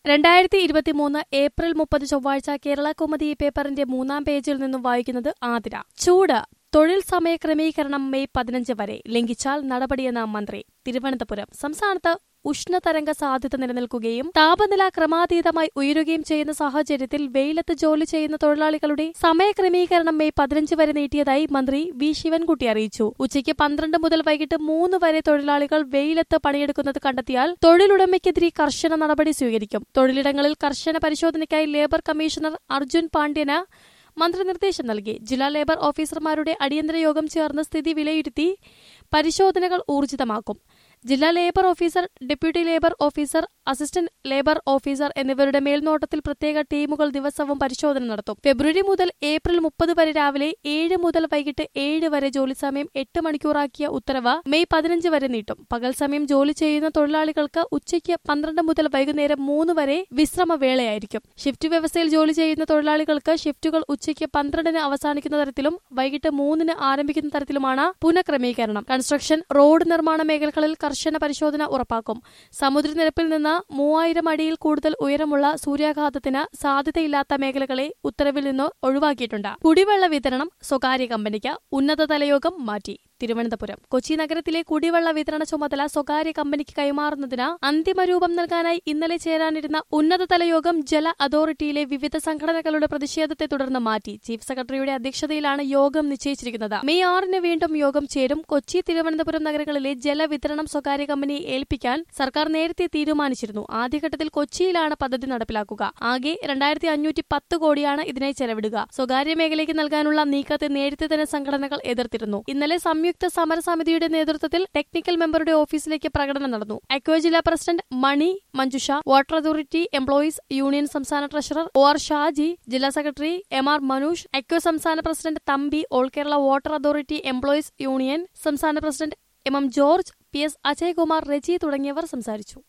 രണ്ടായിരത്തി ഇരുപത്തിമൂന്ന് ഏപ്രിൽ മുപ്പത് ചൊവ്വാഴ്ച കേരള കോമതി ഈ പേപ്പറിന്റെ മൂന്നാം പേജിൽ നിന്നും വായിക്കുന്നത് ആതിര ചൂട് തൊഴിൽ സമയ ക്രമീകരണം മെയ് പതിനഞ്ച് വരെ ലംഘിച്ചാൽ നടപടിയെന്ന മന്ത്രി തിരുവനന്തപുരം സംസ്ഥാനത്ത് ഉഷ്ണതരംഗ സാധ്യത നിലനിൽക്കുകയും താപനില ക്രമാതീതമായി ഉയരുകയും ചെയ്യുന്ന സാഹചര്യത്തിൽ വെയിലത്ത് ജോലി ചെയ്യുന്ന തൊഴിലാളികളുടെ സമയക്രമീകരണം മെയ് പതിനഞ്ച് വരെ നീട്ടിയതായി മന്ത്രി വി ശിവൻകുട്ടി അറിയിച്ചു ഉച്ചയ്ക്ക് പന്ത്രണ്ട് മുതൽ വൈകിട്ട് മൂന്ന് വരെ തൊഴിലാളികൾ വെയിലത്ത് പണിയെടുക്കുന്നത് കണ്ടെത്തിയാൽ തൊഴിലുടമയ്ക്കെതിരെ കർശന നടപടി സ്വീകരിക്കും തൊഴിലിടങ്ങളിൽ കർശന പരിശോധനയ്ക്കായി ലേബർ കമ്മീഷണർ അർജുൻ പാണ്ഡ്യന് മന്ത്രി നിർദ്ദേശം നൽകി ജില്ലാ ലേബർ ഓഫീസർമാരുടെ അടിയന്തര യോഗം ചേർന്ന് സ്ഥിതി വിലയിരുത്തി പരിശോധനകൾ ഊർജിതമാക്കും ജില്ലാ labour officer deputy labour officer assistant labour officer എന്നിവരുടെ മേൽനോട്ടത്തിൽ പ്രത്യേക ടീമുകൾ ദിവസവും പരിശോധന നടത്തും ഫെബ്രുവരി മുതൽ ഏപ്രിൽ മുപ്പത് വരെ രാവിലെ ഏഴ് മുതൽ വൈകിട്ട് ഏഴ് വരെ ജോലി സമയം എട്ട് മണിക്കൂറാക്കിയ ഉത്തരവ് മെയ് പതിനഞ്ച് വരെ നീട്ടും പകൽ സമയം ജോലി ചെയ്യുന്ന തൊഴിലാളികൾക്ക് ഉച്ചയ്ക്ക് പന്ത്രണ്ട് മുതൽ വൈകുന്നേരം മൂന്ന് വരെ വിശ്രമവേളയായിരിക്കും ഷിഫ്റ്റ് വ്യവസ്ഥയിൽ ജോലി ചെയ്യുന്ന തൊഴിലാളികൾക്ക് ഷിഫ്റ്റുകൾ ഉച്ചയ്ക്ക് പന്ത്രണ്ടിന് അവസാനിക്കുന്ന തരത്തിലും വൈകിട്ട് മൂന്നിന് ആരംഭിക്കുന്ന തരത്തിലുമാണ് പുനഃക്രമീകരണം കൺസ്ട്രക്ഷൻ റോഡ് നിർമ്മാണ മേഖലകളിൽ കർശന പരിശോധന ഉറപ്പാക്കും സമുദ്രനിരപ്പിൽ നിന്ന് മൂവായിരം അടിയിൽ കൂടുതൽ ഉയരമുള്ള സൂര്യാഘാതത്തിന് സാധ്യതയില്ലാത്ത മേഖലകളെ ഉത്തരവിൽ നിന്ന് ഒഴിവാക്കിയിട്ടുണ്ട് കുടിവെള്ള വിതരണം സ്വകാര്യ കമ്പനിക്ക് ഉന്നതതല യോഗം മാറ്റി തിരുവനന്തപുരം കൊച്ചി നഗരത്തിലെ കുടിവെള്ള വിതരണ ചുമതല സ്വകാര്യ കമ്പനിക്ക് കൈമാറുന്നതിന് അന്തിമ രൂപം നൽകാനായി ഇന്നലെ ചേരാനിരുന്ന ഉന്നതതല യോഗം ജല അതോറിറ്റിയിലെ വിവിധ സംഘടനകളുടെ പ്രതിഷേധത്തെ തുടർന്ന് മാറ്റി ചീഫ് സെക്രട്ടറിയുടെ അധ്യക്ഷതയിലാണ് യോഗം നിശ്ചയിച്ചിരിക്കുന്നത് മെയ് ആറിന് വീണ്ടും യോഗം ചേരും കൊച്ചി തിരുവനന്തപുരം നഗരങ്ങളിലെ ജലവിതരണം സ്വകാര്യ കമ്പനിയെ ഏൽപ്പിക്കാൻ സർക്കാർ നേരത്തെ തീരുമാനിച്ചിരുന്നു ആദ്യഘട്ടത്തിൽ കൊച്ചിയിലാണ് പദ്ധതി നടപ്പിലാക്കുക ആകെ രണ്ടായിരത്തി അഞ്ഞൂറ്റി പത്ത് കോടിയാണ് ഇതിനായി ചെലവിടുക സ്വകാര്യ മേഖലയ്ക്ക് നൽകാനുള്ള നീക്കത്തെ നേരത്തെ തന്നെ സംഘടനകൾ എതിർത്തിരുന്നു ഇന്നലെ സംയുക്ത സമരസമിതിയുടെ നേതൃത്വത്തിൽ ടെക്നിക്കൽ മെമ്പറുടെ ഓഫീസിലേക്ക് പ്രകടനം നടന്നു അക്വ ജില്ലാ president Mani Manjusha water authority employees union സംസ്ഥാന ട്രഷറർ ഒ ആർ ഷാജി ജില്ലാ സെക്രട്ടറി എം ആർ മനൂഷ് അക്വ സംസ്ഥാന president Thampi all Kerala water authority employees union സംസ്ഥാന president M M George P S Ajaykumar Reji തുടങ്ങിയവർ സംസാരിച്ചു